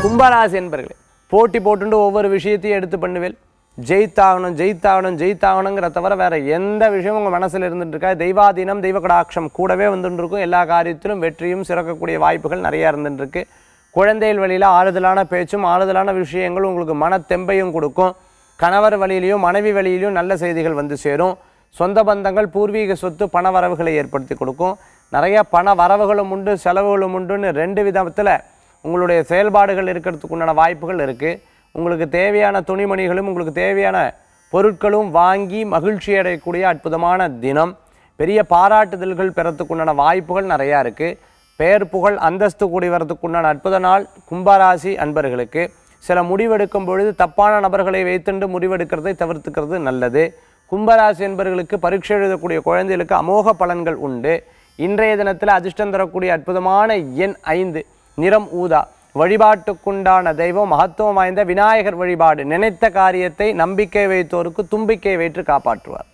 கும்பராசி என்பர்களே போட்டி போட்டுண்டு ஒவ்வொரு விஷயத்தையும் எடுத்து பண்ணுவேன் ஜெயித்தாகணும் ஜெயித்தாகணும் ஜெயித்தாகணுங்கிற தவிர வேற எந்த விஷயமும் உங்கள் மனசில் இருந்துட்டு இருக்கா தெய்வாதீனம் தெய்வ கடாட்சம் கூடவே வந்துட்டு இருக்கும் எல்லா காரியத்திலும் வெற்றியும் சிறக்கக்கூடிய வாய்ப்புகள் நிறைய இருந்துட்டு இருக்கு குழந்தைகள் வழியில் ஆறுதலான பேச்சும் ஆறுதலான விஷயங்கள் உங்களுக்கு மனத்தெம்பையும் கொடுக்கும் கணவர் வழியிலையும் மனைவி வழியிலையும் நல்ல செய்திகள் வந்து சேரும் சொந்த பந்தங்கள் பூர்வீக சொத்து பண வரவுகளை ஏற்படுத்தி கொடுக்கும் நிறைய பண வரவுகளும் உண்டு செலவுகளும் உண்டுன்னு ரெண்டு விதத்தில் உங்களுடைய செயல்பாடுகள் இருக்கிறதுக்கு உண்டான வாய்ப்புகள் இருக்குது உங்களுக்கு தேவையான துணிமணிகளும் உங்களுக்கு தேவையான பொருட்களும் வாங்கி மகிழ்ச்சி அடையக்கூடிய அற்புதமான தினம் பெரிய பாராட்டுதல்கள் பெறத்துக்குண்டான வாய்ப்புகள் நிறையா இருக்குது பெயர் புகழ் அந்தஸ்து கூடி வரதுக்குண்டான அற்புத நாள் கும்பராசி அன்பர்களுக்கு சில முடிவெடுக்கும் பொழுது தப்பான நபர்களை வைத்துண்டு முடிவெடுக்கிறதை தவிர்த்துக்கிறது நல்லது கும்பராசி என்பவர்களுக்கு பரீட்சை எழுதக்கூடிய குழந்தைகளுக்கு அமோக பலன்கள் உண்டு இன்றைய தினத்தில் அதிர்ஷ்டம் தரக்கூடிய அற்புதமான எண் ஐந்து நிறம் ஊதா வழிபாட்டுக்குண்டான தெய்வம் மகத்துவம் வாய்ந்த விநாயகர் வழிபாடு நினைத்த காரியத்தை நம்பிக்கை வைத்தோருக்கு தும்பிக்கை வைத்து காப்பாற்றுவார்